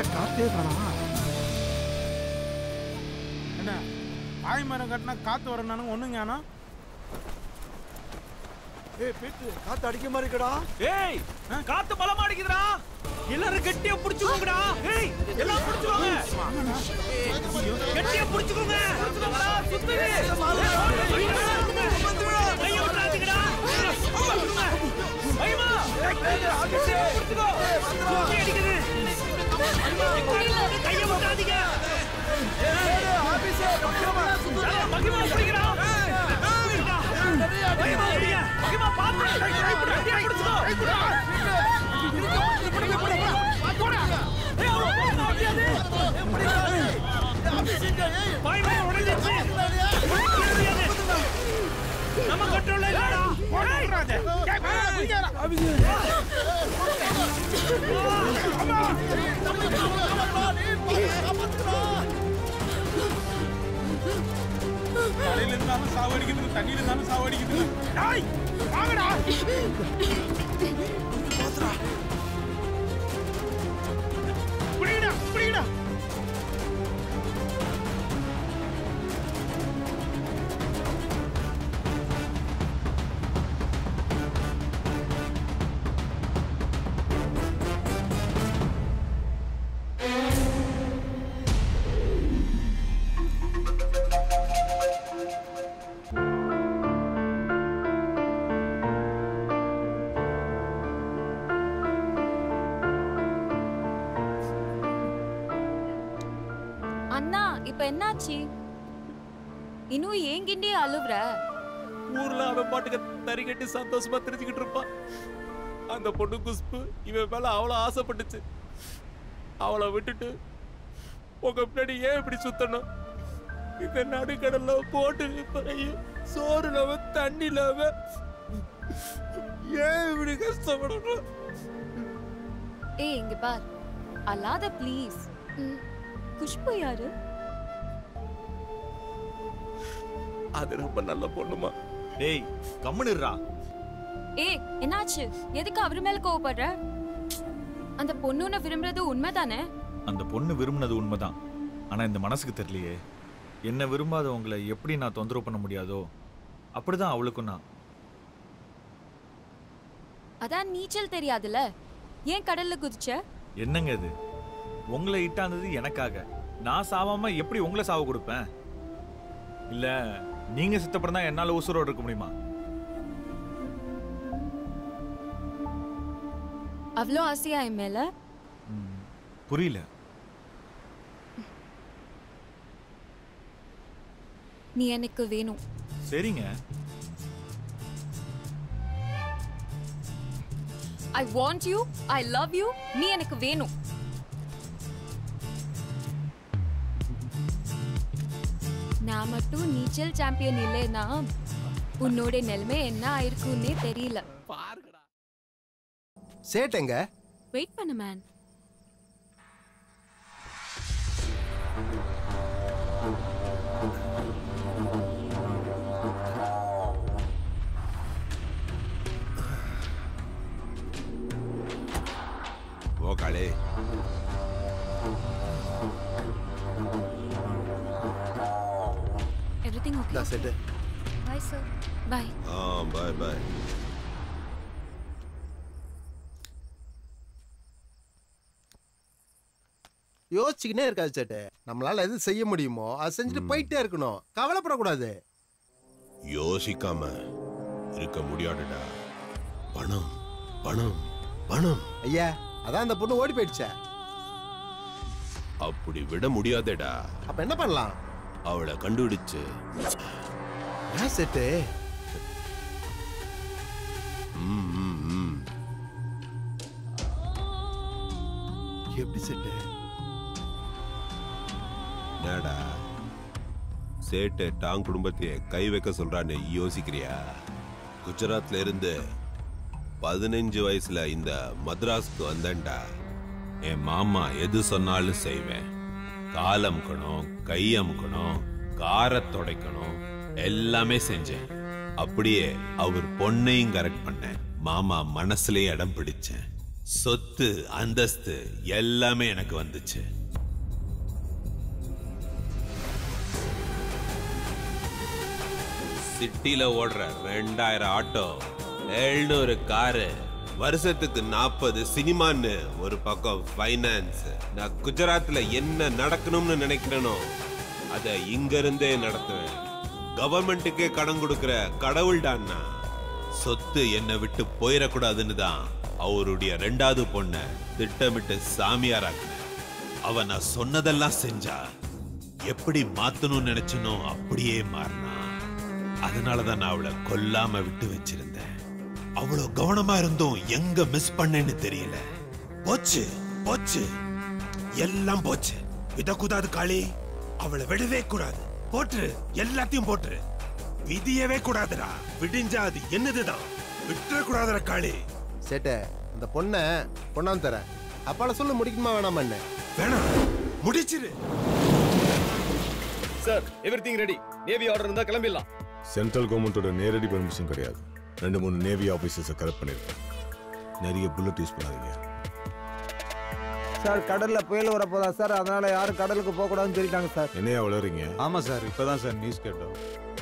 காத்தே காணா என்ன ஆய் மரம் கட்டினா காத்து வரணும் ஒண்ணுங்க ஆனா ஏய் பேட்டு காத்து அடிக்க மாதிரி இருக்கடா ஏய் காத்து பலமா அடிக்குதுடா எல்லாரும் கெட்டியா புடிச்சுக்கோங்கடா ஏய் எல்லாம் புடிச்சுக்கோங்க கெட்டியா புடிச்சுக்கோங்க புடிச்சுக்கோங்கடா சுத்துது கைய விட்டுறாதீங்கடா பயமா புடிச்சுக்கோ சுத்தி அடிக்குது கைய விட்டுறாதீங்க மகிமா பிடிக்கிறா மகிமா பிடிங்க மகிமா பாத்து கட்டியா புடிச்சுக்கோ நம்ம கண்ட்ரோல்ல இல்லடா தலையில இருந்தாலும் சாவு அடிக்குது தண்ணியில இருந்தாலும் சாவு அடிக்குது டாய் வாங்கடா பிடிங்கடா பிடிங்கடா அண்ணா இப்ப என்னாச்சு இன்னும் ஏங்கிண்டே அழுவுற ஊர்ல அவன் பாட்டுக்கு தறி கட்டி சந்தோஷமா தெரிஞ்சுக்கிட்டு இருப்பான் அந்த பொண்ணு குஷ்பு இவன் மேல அவ்வளவு ஆசைப்பட்டுச்சு அவளை விட்டுட்டு உங்க பின்னாடி ஏன் இப்படி சுத்தணும் இந்த நடுக்கடல்ல போட்டு பறையும் சோறு இல்லாம தண்ணி இல்லாம ஏன் இப்படி கஷ்டப்படணும் ஏய் இங்க பார் அல்லாத ப்ளீஸ் குஷ்பு யாரு அது ரொம்ப நல்ல பொண்ணுமா டேய் கம்முனுறா ஏய் என்னாச்சு எதுக்கு அவர் மேல கோவப்படுற அந்த பொண்ணு உன்னை விரும்புறது உண்மைதானே அந்த பொண்ணு விரும்பினது உண்மைதான் ஆனா இந்த மனசுக்கு தெரியலையே என்ன விரும்பாதவங்களை எப்படி நான் தொந்தரவு பண்ண முடியாதோ அப்படிதான் அவளுக்கும் நான் அதான் நீச்சல் தெரியாதுல ஏன் கடல்ல குதிச்ச என்னங்க இது உங்களை இட்டாந்தது எனக்காக நான் சாவாம எப்படி உங்களை சாவ கொடுப்பேன் இல்ல நீங்க சித்தப்படம் தான் என்னால உசுரோடு இருக்க முடியுமா அவ்வளோ ஆசையா என் மேல புரியல நீ எனக்கு வேணும் சரிங்க I want you I love you நீ எனக்கு வேணும் நான் மட்டும் நீச்சல் சாம்பியன் இல்லைன்னா உன்னோட நிலைமை என்ன ஆயிருக்குன்னே தெரியல சேட்டங்க வெயிட் பண்ணு மேன் ஓ காளே everything okay set bye sir bye ஆ பாய் பாய் யோசிச்சுக்கினே இருக்காது சேட்டு நம்மளால எது செய்ய முடியுமோ அதை செஞ்சுட்டு போயிட்டே இருக்கணும் கவலைப்படக்கூடாது யோசிக்காம இருக்க முடியாதுடா பணம் பணம் பணம் ஐயா அதான் அந்த பொண்ணு ஓடி போயிடுச்சே அப்படி விட முடியாதேடா அப்ப என்ன பண்ணலாம் அவளை கண்டுபிடிச்சு ஏன் செட்டு ம், ம், ம். எப்படி செட்டு என்னடா சேட்டு டாங் குடும்பத்தையே கை வைக்க சொல்றான்னு யோசிக்கிறியா குஜராத்ல இருந்து பதினஞ்சு வயசுல இந்த மദ്രാஸ்க்கு வந்தேன்டா என் மாமா எது சொன்னாலும் செய்வேன் கால் அமுக்கணும் கை அமுக்கணும் காரை துடைக்கணும் எல்லாமே செஞ்சேன் அப்படியே அவர் பொண்ணையும் கரெக்ட் பண்ணேன் மாமா மனசுலயே இடம் பிடிச்சேன் சொத்து அந்தஸ்து எல்லாமே எனக்கு வந்துச்சு சிட்டில ஓடுற ரெண்டாயிரம் ஆட்டோ எழுநூறு காரு வருஷத்துக்கு நாற்பது சினிமான்னு ஒரு பக்கம் ஃபைனான்ஸ் நான் குஜராத்ல என்ன நடக்கணும்னு நினைக்கிறேனோ அதை இங்க இருந்தே நடத்துவேன் கவர்மெண்ட்டுக்கே கடன் கொடுக்கிற கடவுள்டான்னா சொத்து என்னை விட்டு போயிடக்கூடாதுன்னு தான் அவருடைய ரெண்டாவது பொண்ண திட்டமிட்டு சாமியாராக்குனேன் அவ நான் சொன்னதெல்லாம் செஞ்சா எப்படி மாத்தணும்னு நினைச்சனோ அப்படியே மாறினா அதனாலதான் நான் அவளை கொல்லாம விட்டு வச்சிருந்தேன் அவ்வளவு கவனமா இருந்தும் எங்க மிஸ் பண்ணேன்னு தெரியல போச்சு போச்சு எல்லாம் போச்சு விடக்கூடாது காளி அவளை விடவே கூடாது போட்டுரு எல்லாத்தையும் போட்டுரு விதியவே கூடாதுடா விடிஞ்சா அது என்னதுதான் விட்டுற கூடாதுடா காளி சேட்டே அந்த பொண்ணை கொண்டாந்து தரேன் அப்பால சொல்லு முடிக்குமா வேணாமா என்ன வேணாம் முடிச்சிரு sir everything ready navy order இருந்தா கிளம்பிடலாம் சென்ட்ரல் கவர்மெண்ட்டோட நேரடி பெர்மிஷன் கிடையாது ரெண்டு மூணு நேவி ஆஃபீஸர்ஸை கரெக்ட் பண்ணியிருக்கேன் நிறைய புல்லட் யூஸ் பண்ணாதீங்க சார் கடல்ல புயல் வரப்போதா சார் அதனால யாரும் கடலுக்கு போக கூடாதுன்னு சொல்லிட்டாங்க சார் என்னையா வளர்றீங்க ஆமா சார் இப்பதான் சார் நியூஸ் கேட்டோம்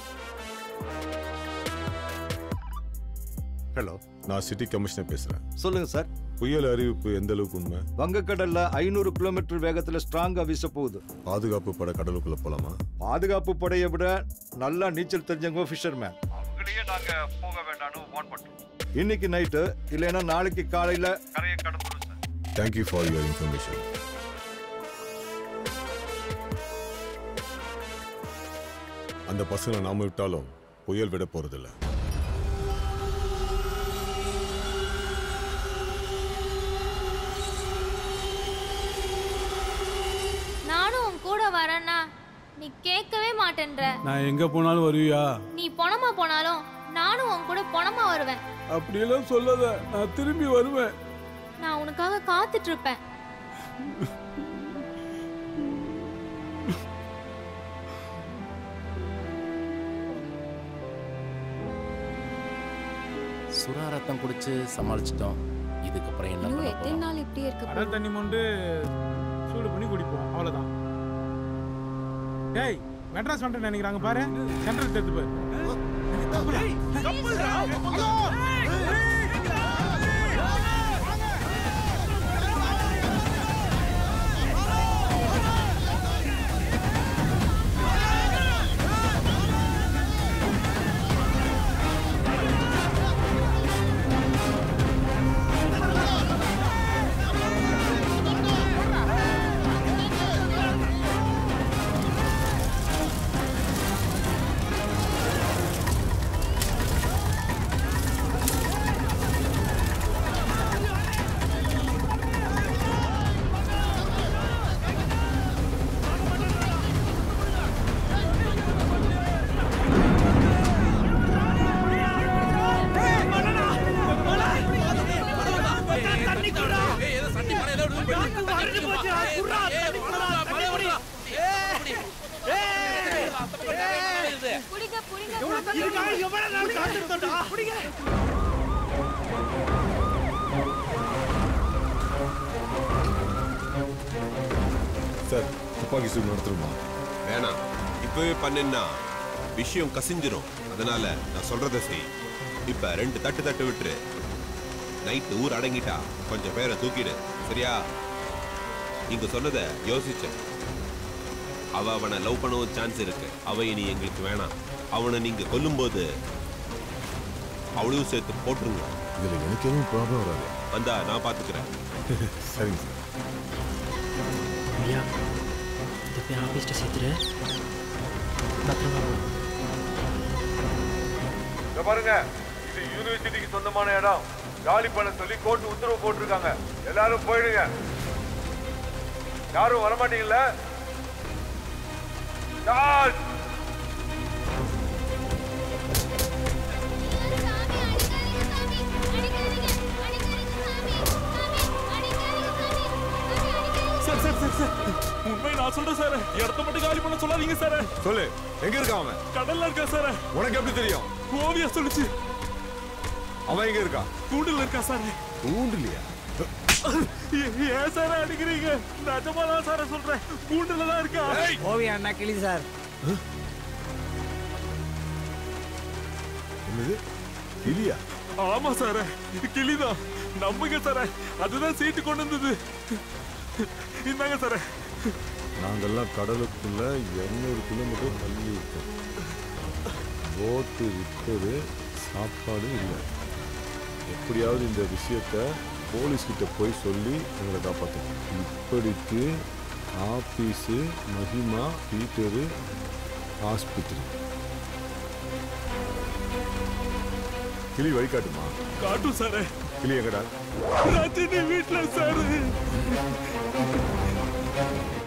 ஹலோ நான் சிட்டி கமிஷனர் பேசுறேன் சொல்லுங்க சார் புயல் அறிவிப்பு எந்த அளவுக்கு உண்மை வங்கக்கடல்ல ஐநூறு கிலோமீட்டர் வேகத்துல ஸ்ட்ராங்கா வீச போகுது பாதுகாப்பு பட கடலுக்குள்ள போலாமா பாதுகாப்பு படையை விட நல்லா நீச்சல் தெரிஞ்சவங்க ஃபிஷர்மேன் அவங்களையே நாங்க போக வேண்டாம்னு வார்ன் பண்றோம் இன்னைக்கு நைட்டு இல்லைன்னா நாளைக்கு காலையில கரையை கடந்துடும் sir thank you for your information அந்த பசங்களை நாம விட்டாலும் புயல் விட போறதில்ல நானும் உன் கூட வரேன்னா நீ கேட்கவே மாட்டேன்ற நான் எங்க போனாலும் வருவியா நீ பொணமா போனாலும் நானும் உன் கூட பொணமா வருவேன் அப்படியெல்லாம் சொல்லாத நான் திரும்பி வருவேன் நான் உனக்காக காத்துட்டு இருப்பேன் சுறா ரத்தம் குடிச்சு சமாளிச்சிட்டோம் இதுக்கப்புறம் என்ன இன்னும் பண்ண எத்தனை போறோம்? நாள் இப்படி இருக்க கடல் போகுது? தண்ணி மொண்டு சூடு பண்ணி குடிப்போம் அவ்வளவுதான் டேய் மெட்ராஸ் வந்துட்டு நினைக்கிறாங்க பாரு சென்ட்ரல் தெரிஞ்சு பாரு புடிங்க புடிங்க சார் துப்பாக்கி சூடு நடத்துருமா வேணாம் இப்பவே பண்ணேன்னா விஷயம் கசிஞ்சிரும் அதனால நான் சொல்றத செய் இப்ப ரெண்டு தட்டு தட்டு விட்டுரு நைட்டு ஊர் அடங்கிட்டா கொஞ்சம் பேரை தூக்கிடு சரியா நீங்க சொன்னத யோசிச்சேன் அவ அவனை லவ் பண்ணவும் சான்ஸ் இருக்கு அவ இனி எங்களுக்கு வேணாம் அவனை நீங்க கொல்லும்போது அவளையும் சேர்த்து போட்டுருங்க இதுல எனக்கு எதுவும் ப்ராப்ளம் வராது வந்தா நான் பாத்துக்கிறேன் சரிங்க சார் ஐயா இந்த போய் ஆஃபீஸ்ட்டை சேர்த்துரு பத்திரமா போ. இங்க பாருங்க இது யூனிவர்சிட்டிக்கு சொந்தமான இடம் காலி பண்ண சொல்லி கோர்ட் உத்தரவு போட்டிருக்காங்க எல்லாரும் போயிடுங்க யாரும் வரமாட்டீங்கல்ல charge sir sir sir sir உண்மை நான் சொல்றேன் சார் இடத்த மட்டும் காலி பண்ண சொல்லாதீங்க சார் சொல்லு எங்க இருக்கான் அவன் கடல்ல இருக்கா சார் உனக்கு எப்படி தெரியும் ஓவியா சொல்லுச்சு அவன் எங்க இருக்கான் கூண்டுல இருக்கா சார் தூண்டுலையா ஏன் சார் அடிக்கிறீங்க நிஜமா தான் சார் சொல்றேன் கூண்டுல தான் இருக்கா ஓவியா அண்ணா கிளி சார் என்னது இல்லையா ஆமா சார் கிளிதான் நம்புங்க சார் அதுதான் சீட்டு கொண்டு வந்தது இந்தாங்க சார் நாங்கெல்லாம் கடலுக்குள்ள இருநூறு கிலோமீட்டர் தள்ளி இருக்கோம் போட்டு விட்டது சாப்பாடு இல்லை எப்படியாவது இந்த விஷயத்த போலீஸ்கிட்ட போய் சொல்லி எங்களை காப்பாற்றணும் இப்படிக்கு ஆபீஸு மஹிமா பீட்டரு ஹாஸ்பிட்டல் கிளி வழிகாட்டுமா காட்டும் சார் கிளி எங்கடா ரஜினி வீட்டுல சார்